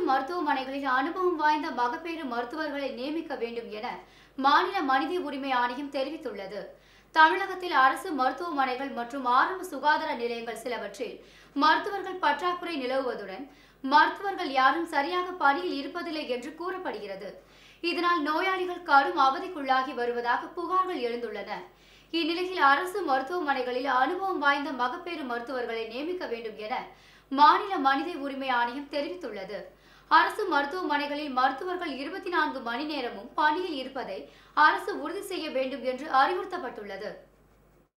மருத்துவமனைகளில் அனுபவம் வாய்ந்த மகப்பேறு மருத்துவர்களை நியமிக்க வேண்டும் என மாநில மனித உரிமை ஆணையம் தெரிவித்துள்ளது தமிழகத்தில் அரசு மருத்துவமனைகள் மற்றும் ஆரம்ப சுகாதார நிலையங்கள் சிலவற்றில் மருத்துவர்கள் பற்றாக்குறை நிலவுவதுடன் மருத்துவர்கள் யாரும் சரியாக பணியில் இருப்பதில்லை என்று கூறப்படுகிறது இதனால் நோயாளிகள் கடும் அவதிக்குள்ளாகி வருவதாக புகார்கள் எழுந்துள்ளன இந்நிலையில் அரசு மருத்துவமனைகளில் அனுபவம் வாய்ந்த மகப்பேறு மருத்துவர்களை நியமிக்க வேண்டும் என மாநில மனித உரிமை ஆணையம் தெரிவித்துள்ளது அரசு மருத்துவமனைகளில் மருத்துவர்கள் இருபத்தி நான்கு மணி நேரமும் பணியில் இருப்பதை அரசு உறுதி செய்ய வேண்டும் என்று அறிவுறுத்தப்பட்டுள்ளது